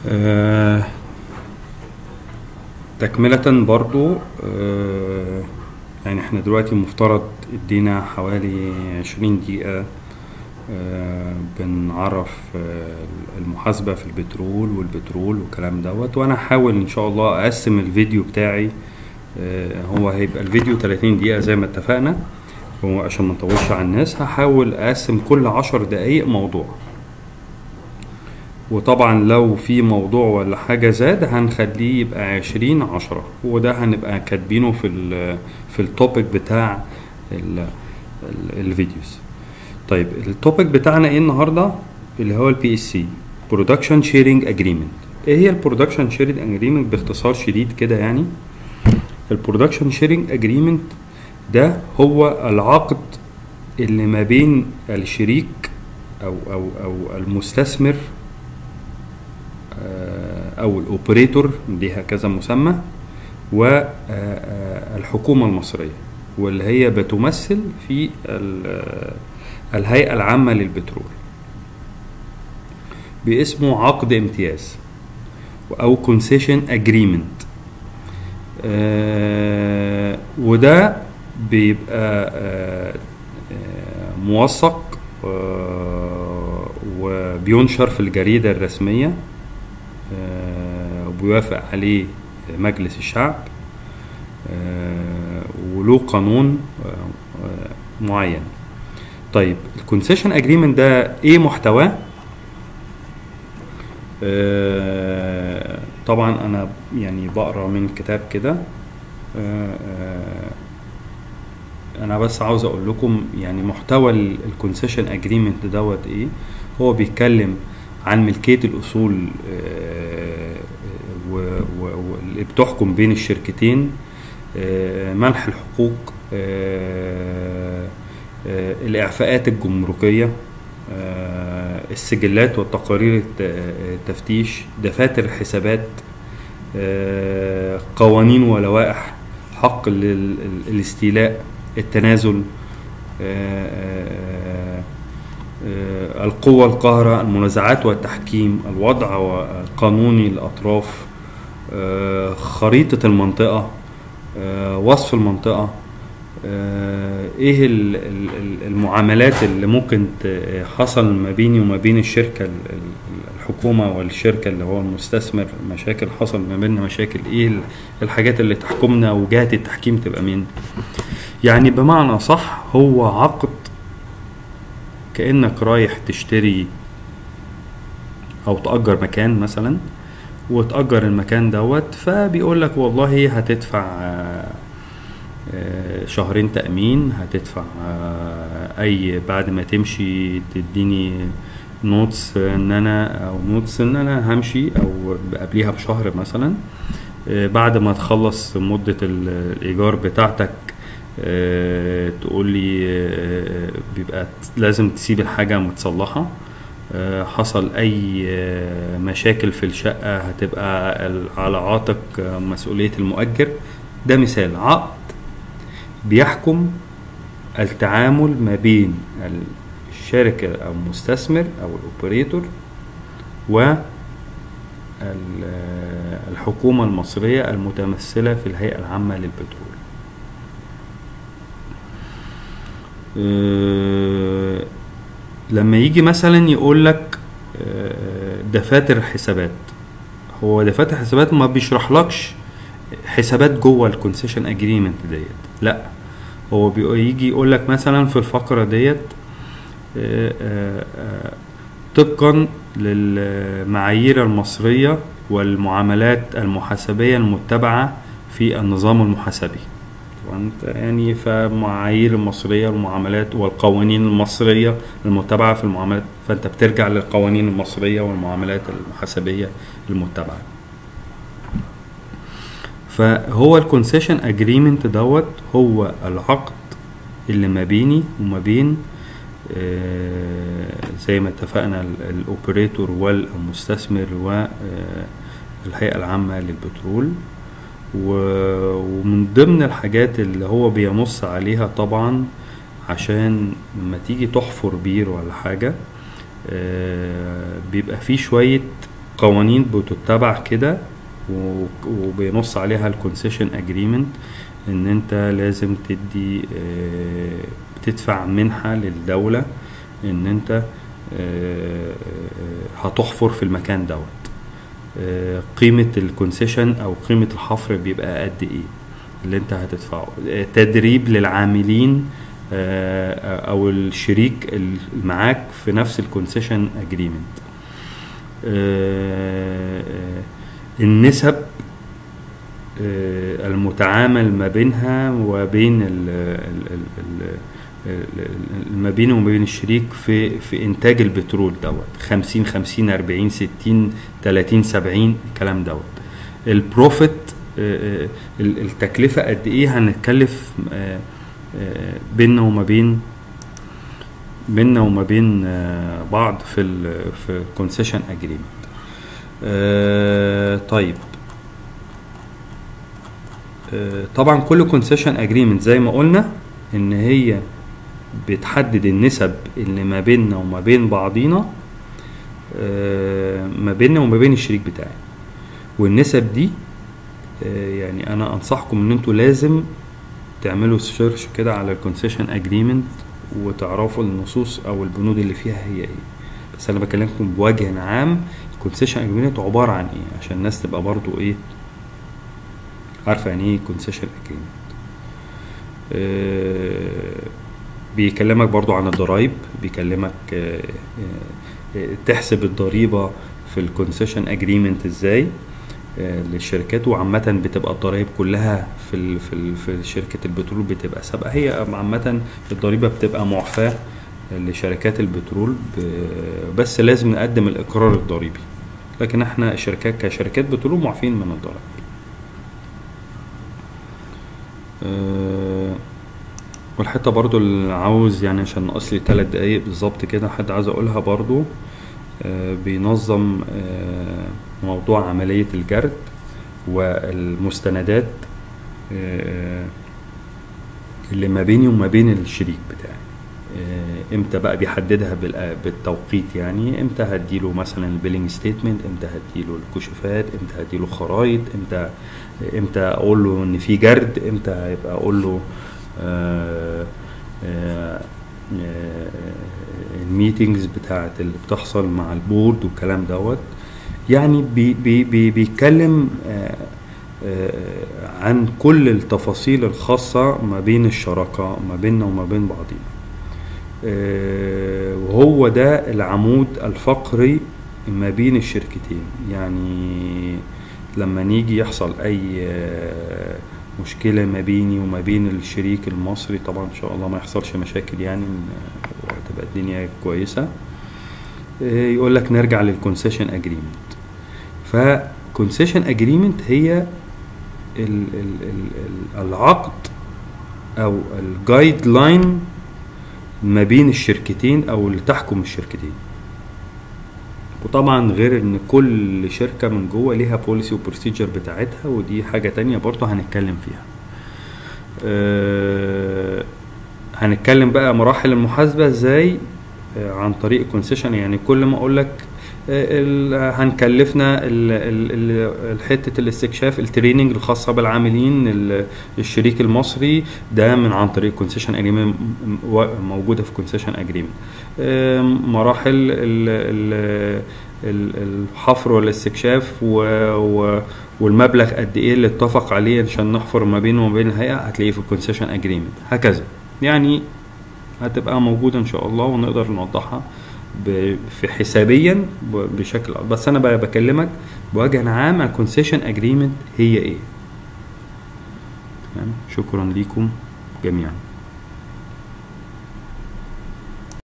آه، تكملة برضو آه، يعني احنا دلوقتي مفترض ادينا حوالي عشرين دقيقة آه، بنعرف آه، المحاسبة في البترول والبترول والكلام دوت وانا هحاول ان شاء الله اقسم الفيديو بتاعي آه، هو هيبقى الفيديو 30 دقيقة زي ما اتفقنا هو عشان ما نطولش على الناس هحاول اقسم كل عشر دقايق موضوع وطبعا لو في موضوع ولا حاجة زاد هنخليه يبقى عشرين عشرة وده هنبقى كاتبينه في ال في التوبيك بتاع ال ال الفيديوز طيب التوبيك بتاعنا ايه النهارده اللي هو البي اس سي برودكشن شيرنج اجريمنت ايه هي البرودكشن شيرنج اجريمنت باختصار شديد كده يعني البرودكشن شيرنج اجريمنت ده هو العقد اللي ما بين الشريك او او او المستثمر آه، او الاوبريتور ليها كذا مسمى والحكومه المصريه واللي هي بتمثل في ال- الهيئه العامه للبترول باسمه عقد امتياز او كونسيشن اجريمنت وده بيبقى آه، آه، موثق آه، وبينشر في الجريدة الرسمية آه، وبيوافق عليه مجلس الشعب آه، وله قانون آه، آه، معين طيب الكونسيشن اجريمنت ده ايه محتواه آه، طبعا انا يعني بقرا من كتاب كده آه، آه، انا بس عاوز اقول لكم يعني محتوى الكونسيشن اجريمنت دوت ايه هو بيتكلم عن ملكيه الاصول آه، و- و- واللي بتحكم بين الشركتين آه، منح الحقوق آه، آه، الاعفاءات الجمركيه آه، السجلات والتقارير الت- التفتيش دفاتر الحسابات آه، قوانين ولوائح حق ال- ال- الاستيلاء التنازل آه، آه، آه، القوة القاهرة المنازعات والتحكيم الوضع القانوني للأطراف آه، خريطة المنطقة آه، وصف المنطقة آه، ايه ال- ال- ال- المعاملات اللي ممكن ت- حصل ما بيني وما بين الشركة ال- ال- الحكومة والشركة اللي هو المستثمر مشاكل حصل ما بيننا مشاكل ايه ال- الحاجات اللي تحكمنا وجهات التحكيم تبقى مين يعني بمعنى صح هو عقد كأنك رايح تشتري أو تأجر مكان مثلا وتأجر المكان دوت فبيقول لك والله هتدفع آه، آه، شهرين تأمين هتدفع آه، أي بعد ما تمشي تديني نوتس ان انا او نوتس ان انا همشي او قبليها بشهر مثلا آه، بعد ما تخلص مدة ال- الإيجار بتاعتك آه، تقول لي آه، بيبقى لازم تسيب الحاجة متصلحة آه، حصل أي آه، مشاكل في الشقة هتبقى ال- على عاتق آه، مسؤولية المؤجر ده مثال عقد بيحكم التعامل ما بين الشركة أو المستثمر أو الأوبريتور و ال- الحكومة المصرية المتمثلة في الهيئة العامة للبترول آه، لما يجي مثلا يقول لك آه، دفاتر حسابات هو دفاتر حسابات ما بيشرحلكش حسابات جوه الكونسيشن اجريمنت ديت لا هو بيجي يقول لك مثلا في الفقرة ديت آه، آه، آه، طبقا للمعايير المصرية والمعاملات المحاسبية المتبعة في النظام المحاسبي وانت يعني فمعايير المصرية والمعاملات والقوانين المصرية المتبعة في المعاملات فانت بترجع للقوانين المصرية والمعاملات المحاسبية المتبعة فهو الكونسيشن اجريمنت دوت هو العقد اللي ما بيني وما بين آه، زي ما اتفقنا ال- الاوبريتور والمستثمر والهيئة العامة للبترول و- ومن ضمن الحاجات اللي هو بينص عليها طبعا عشان لما تيجي تحفر بير ولا حاجة آه، بيبقى فيه شوية قوانين بتتبع كده و- وبينص عليها الكونسيشن اجريمنت ان انت لازم تدي آه، تدفع منحة للدولة ان انت آه، آه، هتحفر في المكان دوت آه، قيمة الكونسيشن او قيمة الحفر بيبقى قد ايه اللي انت هتدفعه آه، تدريب للعاملين آه، او الشريك اللي معاك في نفس الكونسيشن اجريمنت النسب آه، المتعامل ما بينها وبين ال ال ال ال ال- ما بينه وما بين الشريك في في انتاج البترول دوت 50 50 40 60 30 70 الكلام دوت البروفيت آه، آه، ال- التكلفه قد ايه هنتكلف آه، آه، بيننا وما بين بيننا وما بين آه، بعض في ال في concession agreement آه، طيب آه، طبعا كل concession agreement زي ما قلنا ان هي بتحدد النسب اللي ما بيننا وما بين بعضينا آه، ما بيننا وما بين الشريك بتاعي والنسب دي آه، يعني انا انصحكم ان انتوا لازم تعملوا سيرش كده على الكونسيشن اجريمنت وتعرفوا النصوص او البنود اللي فيها هي ايه بس انا بكلمكم بوجه عام الكونسيشن اجريمنت عباره عن ايه عشان الناس تبقى برضو ايه عارفه يعني ايه كونسيشن اجريمنت بيكلمك برضو عن الضرايب بيكلمك آه، آه، آه، تحسب الضريبه في الكونسيشن اجريمنت ازاي آه، للشركات وعامة بتبقى الضرايب كلها في ال في ال في شركة البترول بتبقى سابقة هي عامة الضريبة بتبقى معفاة لشركات البترول ب- بس لازم نقدم الإقرار الضريبي لكن احنا الشركات كشركات بترول معفين من الضرائب آه، والحتة برضو اللي عاوز يعني عشان ناقص لي تلات دقايق بالظبط كده حد عايز اقولها برضو آه، بينظم آه، موضوع عملية الجرد والمستندات آه، اللي ما بيني وما بين الشريك بتاعي آه، امتى بقى بيحددها بال- بالتوقيت يعني امتى هديله مثلا البيلينج ستيتمنت امتى هديله الكشوفات امتى هديله خرايط امتى امتى اقول له ان في جرد امتى هيبقى اقول له آه، آه، آه، الميتينجز بتاعت اللي بتحصل مع البورد والكلام دوت يعني بي بي بي بيتكلم آه، آه، عن كل التفاصيل الخاصة ما بين الشراكة ما بيننا وما بين بعضينا آه، وهو ده العمود الفقري ما بين الشركتين يعني لما نيجي يحصل اي آه، مشكلة ما بيني وما بين الشريك المصري طبعا ان شاء الله ما يحصلش مشاكل يعني آه، وتبقى الدنيا كويسة آه، يقول لك نرجع للكونسيشن اجريمنت فكونسيشن اجريمنت هي ال ال ال ال العقد او الجايد لاين ما بين الشركتين او اللي تحكم الشركتين وطبعا غير ان كل شركة من جوه ليها بوليسي وبروسيجر بتاعتها ودي حاجة تانية برضه هنتكلم فيها أه هنتكلم بقى مراحل المحاسبة ازاي آه، عن طريق الكونسيشن يعني كل ما اقول لك هنكلفنا ال- ال- ال- حته الاستكشاف التريننج الخاصه بالعاملين ال- الشريك المصري ده من عن طريق كونسيشن اجريمنت موجوده في كونسيشن اجريمنت مراحل ال- ال- ال- الحفر والاستكشاف و- و- والمبلغ قد ايه اللي اتفق عليه عشان نحفر ما بينه وما بين الهيئه هتلاقيه في الكونسيشن اجريمنت هكذا يعني هتبقى موجوده ان شاء الله ونقدر نوضحها ب- في حسابيا ب- بشكل بس انا بقى بكلمك بوجه عام الكونسيشن اجريمنت هي ايه تمام شكرا ليكم جميعا